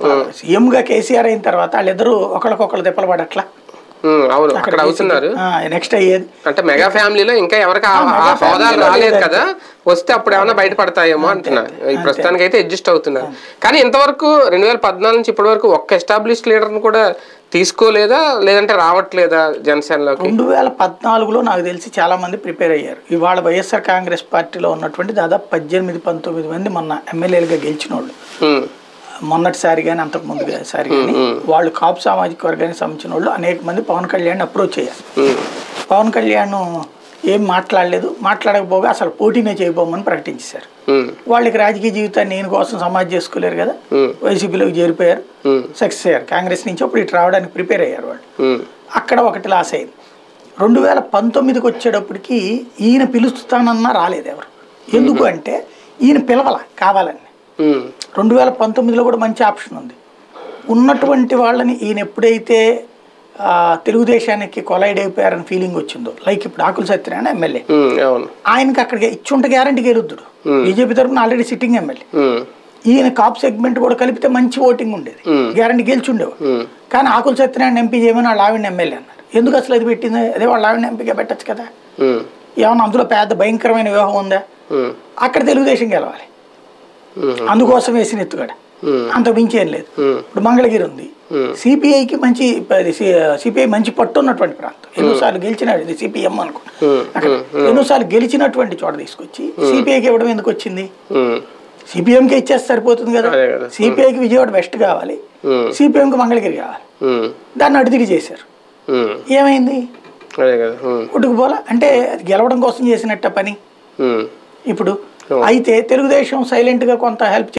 సీఎంగా కేసీఆర్ అయిన తర్వాత వాళ్ళిద్దరూ ఒకరికొకరు దెబ్బలు పడట్లా ఉమ్, అవును అక్కడ అవుతున్నారు నెక్స్ట్ అయ్యేది అంటే మెగా ఫ్యామిలీలో ఇంకా ఎవరికి ఆ- ఆ హోదాలు రాలేదు కదా వస్తే అప్పుడు ఏమైనా బయటపడతాయేమో అంటున్నా ఈ ప్రస్తుతానికి అయితే అడ్జస్ట్ అవుతున్నారు కానీ ఇంతవరకు రెండు వేల పద్నాలుగు నుంచి ఇప్పటి వరకు ఒక్క ఎస్టాబ్లిష్డ్ లీడర్ని కూడా తీసుకోలేదా లేదంటే రావట్లేదా జనసేనలోకి రెండు వేల పద్నాలుగులో నాకు తెలిసి చాలా మంది ప్రిపేర్ అయ్యారు ఇవాళ వైఎస్ఆర్ కాంగ్రెస్ పార్టీలో ఉన్నటువంటి దాదాపు పద్దెనిమిది పంతొమ్మిది మంది మొన్న ఎమ్మెల్యేలుగా గెలిచిన వాళ్ళు ఉమ్, మొన్నటిసారి కానీ అంతకు ముందు సారి కానీ వాళ్ళు కాపు సామాజిక వర్గానికి సంబంధించిన వాళ్ళు అనేక మంది పవన్ కళ్యాణ్ అప్రోచ్ అయ్యారు ఉమ్, పవన్ కళ్యాణ్ ఏం మాట్లాడలేదు మాట్లాడకపోగా అసలు పోటీనే చేయబోమని ప్రకటించేశారు ఉమ్, వాళ్ళకి రాజకీయ జీవితాన్ని నేను కోసం సమాజ్ చేసుకోలేరు కదా Hmm. వైసీపీలోకి చేరిపోయారు ఉమ్, సక్సెస్ అయ్యారు కాంగ్రెస్ నుంచి అప్పుడు ఇటు రావడానికి ప్రిపేర్ అయ్యారు వాళ్ళు ఉమ్, అక్కడ ఒకటి లాస్ అయింది రెండు వేల పంతొమ్మిదికి వచ్చేటప్పటికి ఈయన పిలుస్తానన్నా రాలేదు ఎవరు ఎందుకు అంటే ఈయన పిలవల కావాలని ఉమ్, రెండు వేల పంతొమ్మిదిలో కూడా మంచి ఆప్షన్ ఉంది ఉన్నటువంటి వాళ్ళని ఈయన ఎప్పుడైతే ఆ, తెలుగుదేశానికి కొలైడ్ అయిపోయారని ఫీలింగ్ వచ్చిందో లైక్ ఇప్పుడు ఆకుల సత్యనారాయణ ఎమ్మెల్యే ఉమ్, అవును ఆయనకి అక్కడికి ఇచ్చుంటే గ్యారంటీ గెలుద్దుడు బీజేపీ తరఫున ఆల్రెడీ సిట్టింగ్ ఎమ్మెల్యే ఉమ్, ఈయన కాప్ సెగ్మెంట్ కూడా కలిపితే మంచి ఓటింగ్ ఉండేది Hmm. గ్యారంటీ గెలిచుండేవాడు ఉమ్, కానీ ఆకుల సత్యనారాయణ ఎంపీ చేయమని వాళ్ళ ఆవిడ ఎమ్మెల్యే అన్నారు ఎందుకు అసలు అది పెట్టింది అదే వాళ్ళ ఆవిడ ఎంపీగా పెట్టచ్చు కదా ఉమ్, ఏమన్నా అందులో పెద్ద భయంకరమైన వ్యూహం ఉందా ఉమ్, అక్కడ తెలుగుదేశం గెలవాలి ఉమ్, అందుకోసం వేసిన ఎత్తుగడ Hmm. అంత మించి ఏం లేదు Hmm. ఇప్పుడు మంగళగిరి ఉంది Hmm. సిపిఐకి మంచి సిపిఐ మంచి పట్టు ఉన్నటువంటి ప్రాంతం ఎన్నోసార్లు గెలిచినాడు ఇది సిపిఎం అనుకున్నా Hmm. అక్కడ ఎన్నోసార్లు గెలిచినటువంటి చోట తీసుకొచ్చి సిపిఐకి ఇవ్వడం ఎందుకు వచ్చింది ఉమ్, సిపిఎంకి ఇచ్చేస్తే సరిపోతుంది కదా అదే కదా. సిపిఐకి విజయవాడ వెస్ట్ కావాలి ఉమ్, సిపిఎంకి మంగళగిరి కావాలి ఉమ్, దాన్ని అడుగుదిగి చేశారు ఉమ్, ఏమైంది అదే కదా ఉమ్, కొట్టుకుపోలా అంటే అది గెలవడం కోసం చేసినట్ట పని ఉమ్, ఇప్పుడు అయితే తెలుగుదేశం సైలెంట్గా కొంత హెల్ప్